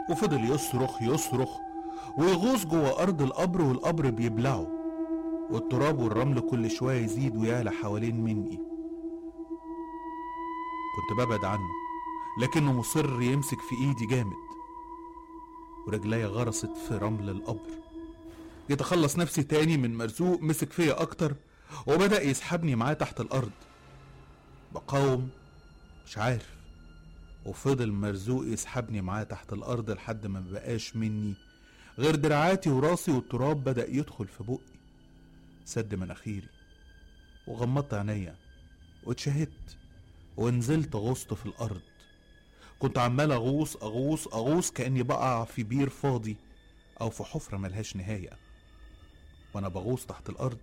وفضل يصرخ يصرخ ويغوص جوه أرض القبر والقبر بيبلعه والتراب والرمل كل شوية يزيد ويعلى حوالين مني كنت ببعد عنه لكنه مصر يمسك في ايدي جامد ورجليا غرست في رمل القبر جيت اخلص نفسي تاني من مرزوق مسك فيا اكتر وبدأ يسحبني معاه تحت الارض بقاوم مش عارف وفضل مرزوق يسحبني معاه تحت الارض لحد ما مبقاش مني غير دراعاتي وراسي والتراب بدأ يدخل في بقي سد مناخيري وغمضت عينيا واتشهدت ونزلت غصت في الارض كنت عمال اغوص اغوص اغوص كاني بقع في بير فاضي او في حفره ملهاش نهايه وانا بغوص تحت الارض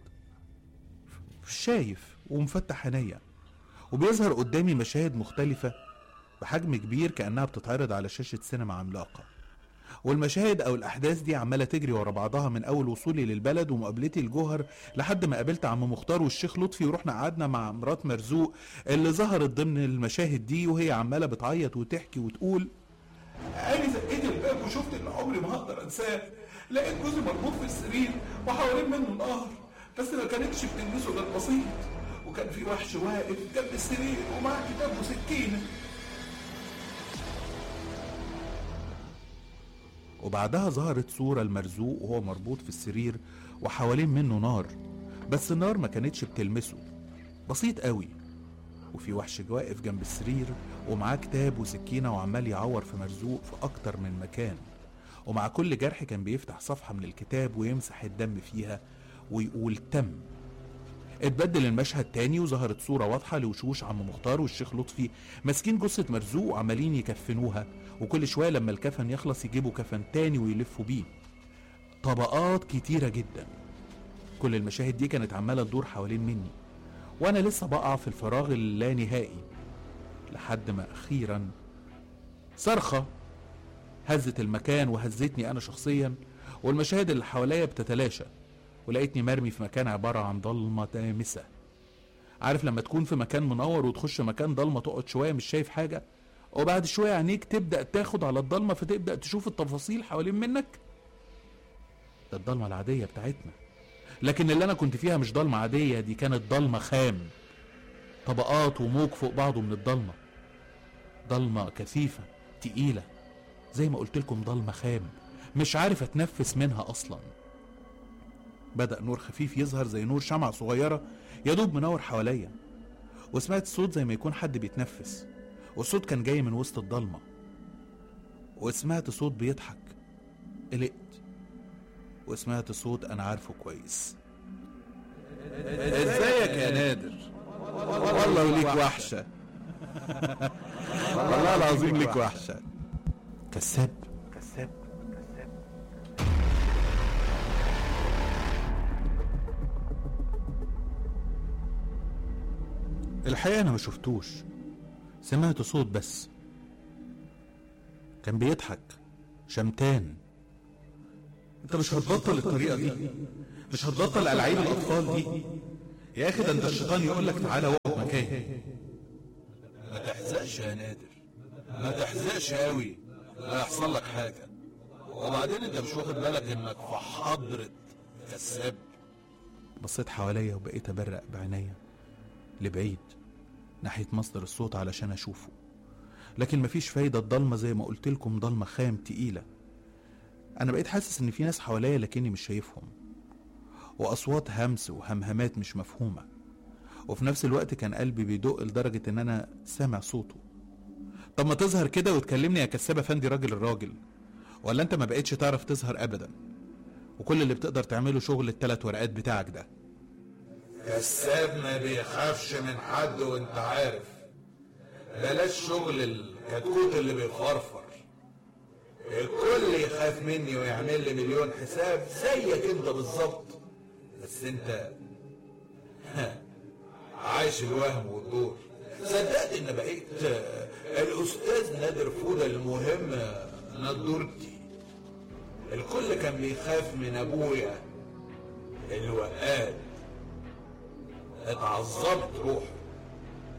شايف ومفتح عينيا وبيظهر قدامي مشاهد مختلفه بحجم كبير كانها بتتعرض على شاشه سينما عملاقه والمشاهد او الاحداث دي عماله تجري ورا بعضها من اول وصولي للبلد ومقابلتي الجوهر لحد ما قابلت عم مختار والشيخ لطفي ورحنا قعدنا مع مرات مرزوق اللي ظهرت ضمن المشاهد دي وهي عماله بتعيط وتحكي وتقول أنا زقيت الباب وشفت اللي عمري ما هقدر أنساه لقيت جوزي مربوط في السرير وحوالين منه نهر بس ما كانتش بتلمسه غير بسيط وكان في وحش واقف جنب السرير ومعاه كتاب وسكينة وبعدها ظهرت صورة المرزوق وهو مربوط في السرير وحوالين منه نار بس النار ما كانتش بتلمسه بسيط قوي وفي وحش واقف جنب السرير ومعاه كتاب وسكينة وعمال يعور في مرزوق في أكتر من مكان ومع كل جرح كان بيفتح صفحة من الكتاب ويمسح الدم فيها ويقول تم اتبدل المشهد تاني وظهرت صورة واضحة لوشوش عم مختار والشيخ لطفي ماسكين جثة مرزوق وعمالين يكفنوها وكل شوية لما الكفن يخلص يجيبوا كفن تاني ويلفوا بيه طبقات كتيرة جدا كل المشاهد دي كانت عمالة تدور حوالين مني وأنا لسه بقع في الفراغ اللانهائي لحد ما أخيرا صرخة هزت المكان وهزتني أنا شخصيا والمشاهد اللي حواليا بتتلاشى ولقيتني مرمي في مكان عبارة عن ضلمة دامسة عارف لما تكون في مكان منور وتخش مكان ضلمة تقعد شوية مش شايف حاجة وبعد شوية عينيك تبدأ تاخد على الضلمة فتبدأ تشوف التفاصيل حوالين منك ده الضلمة العادية بتاعتنا لكن اللي أنا كنت فيها مش ضلمة عادية دي كانت ضلمة خام طبقات وموج فوق بعضه من الضلمة ضلمة كثيفة تقيلة زي ما قلت لكم ضلمة خام مش عارف اتنفس منها اصلا بدأ نور خفيف يظهر زي نور شمعة صغيرة يدوب منور حواليا وسمعت صوت زي ما يكون حد بيتنفس والصوت كان جاي من وسط الضلمة وسمعت صوت بيضحك قلقت وسمعت صوت انا عارفه كويس ازيك يا نادر والله وليك وحشه والله العظيم ليك وحشه كذاب الحقيقة أنا ما شفتوش سمعت صوت بس كان بيضحك شمتان انت مش هتبطل الطريقة دي مش هتبطل ألعاب الأطفال دي يا أخي ده انت الشيطان يقول لك تعالى وقف مكاني ما تحزقش يا نادر ما تحزقش قوي لا يحصل لك حاجه وبعدين انت مش واخد بالك انك في حضره كذاب بصيت حواليا وبقيت أبرق بعينيا لبعيد ناحية مصدر الصوت علشان أشوفه لكن مفيش فايدة الضلمة زي ما قلت لكم ضلمة خام تقيلة أنا بقيت حاسس إن في ناس حواليا لكني مش شايفهم وأصوات همس وهمهمات مش مفهومة وفي نفس الوقت كان قلبي بيدق لدرجة إن أنا سامع صوته طب ما تظهر كده وتكلمني يا كساب أفندي راجل الراجل ولا أنت ما بقتش تعرف تظهر أبدا وكل اللي بتقدر تعمله شغل التلات ورقات بتاعك ده كذاب ما بيخافش من حد وانت عارف بلاش شغل الكتكوت اللي بيفرفر الكل يخاف مني ويعمل لي مليون حساب زيك انت بالظبط بس انت عايش الوهم والدور صدقت ان بقيت الاستاذ نادر فوده المهم نضورتي الكل كان بيخاف من ابويا الوقاد اتعظمت روحه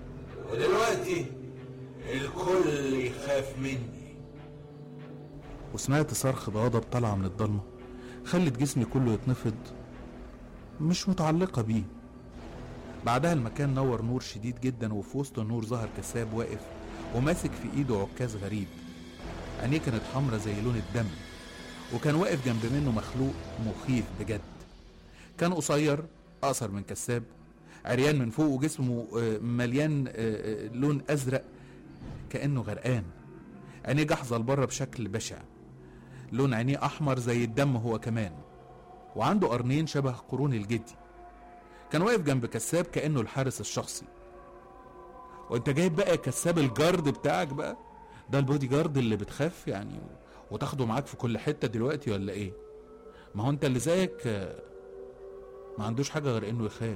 ودلوقتي الكل يخاف مني وسمعت صرخ غضب طالعة من الضلمة خلت جسمي كله يتنفض مش متعلقة بيه بعدها المكان نور نور شديد جدا وفي وسط النور ظهر كساب واقف وماسك في ايده عكاز غريب عينيه كانت حمرة زي لون الدم وكان واقف جنب منه مخلوق مخيف بجد كان قصير اقصر من كساب عريان من فوق وجسمه آه، مليان آه، آه، لون ازرق كانه غرقان عينيه جحظه لبره بشكل بشع لون عينيه احمر زي الدم هو كمان وعنده قرنين شبه قرون الجدي كان واقف جنب كساب كانه الحارس الشخصي وانت جايب بقى كساب الجارد بتاعك بقى ده البودي جارد اللي بتخاف يعني وتاخده معاك في كل حته دلوقتي ولا ايه ما هو انت اللي زيك آه، ما عندوش حاجه غير انه يخاف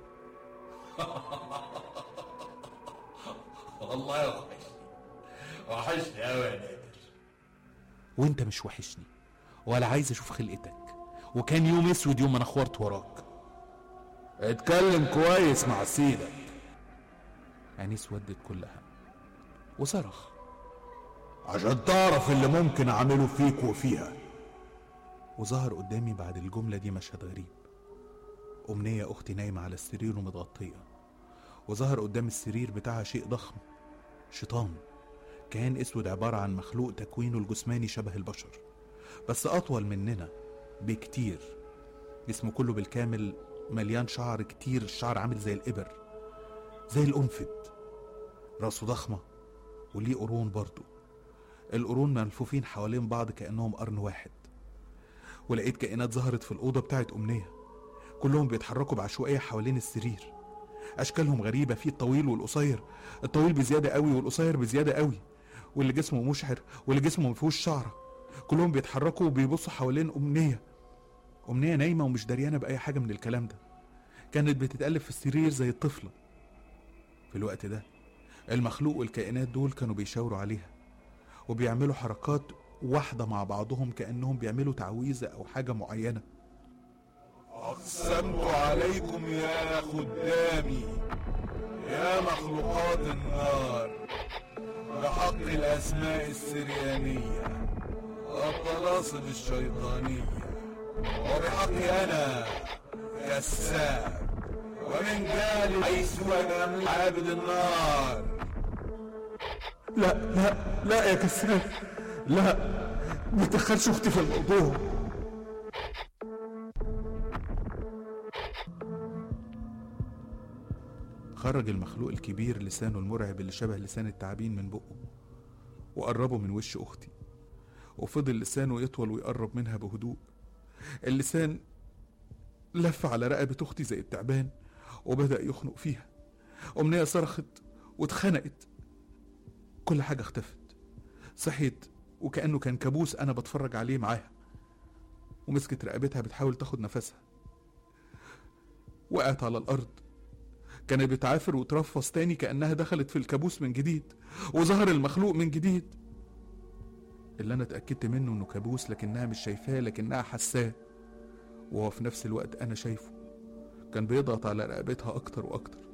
والله وحشني وحشني قوي يا نادر وانت مش وحشني ولا عايز اشوف خلقتك وكان يوم اسود يوم ما انا خورت وراك اتكلم كويس مع سيدك عينيه اسودت كلها وصرخ عشان تعرف اللي ممكن اعمله فيك وفيها وظهر قدامي بعد الجملة دي مشهد غريب أمنية أختي نايمة على السرير ومتغطية وظهر قدام السرير بتاعها شيء ضخم شيطان كان اسود عبارة عن مخلوق تكوينه الجسماني شبه البشر بس أطول مننا بكتير جسمه كله بالكامل مليان شعر كتير الشعر عامل زي الإبر زي الأنفد راسه ضخمة وليه قرون برضه القرون ملفوفين حوالين بعض كأنهم قرن واحد ولقيت كائنات ظهرت في الأوضة بتاعت أمنية كلهم بيتحركوا بعشوائية حوالين السرير أشكالهم غريبة في الطويل والقصير الطويل بزيادة قوي والقصير بزيادة قوي واللي جسمه مشعر واللي جسمه مفيهوش شعرة كلهم بيتحركوا وبيبصوا حوالين أمنية أمنية نايمة ومش دريانة بأي حاجة من الكلام ده كانت بتتقلب في السرير زي الطفلة في الوقت ده المخلوق والكائنات دول كانوا بيشاوروا عليها وبيعملوا حركات واحدة مع بعضهم كأنهم بيعملوا تعويذة أو حاجة معينة أقسمت عليكم يا خدامي يا مخلوقات النار بحق الأسماء السريانية والطلاسم الشيطانية وبحقي أنا كساب ومن جال حيث أنا عابد النار لا لا لا يا كساب لا ما تدخلش اختي في الموضوع خرج المخلوق الكبير لسانه المرعب اللي شبه لسان التعابين من بقه وقربه من وش اختي وفضل لسانه يطول ويقرب منها بهدوء اللسان لف على رقبة اختي زي التعبان وبدأ يخنق فيها أمنية صرخت واتخنقت كل حاجة اختفت صحيت وكأنه كان كابوس أنا بتفرج عليه معاها ومسكت رقبتها بتحاول تاخد نفسها وقعت على الأرض كانت بتعافر وترفص تاني كأنها دخلت في الكابوس من جديد وظهر المخلوق من جديد اللي أنا اتأكدت منه إنه كابوس لكنها مش شايفاه لكنها حساه وهو في نفس الوقت أنا شايفه كان بيضغط على رقبتها أكتر وأكتر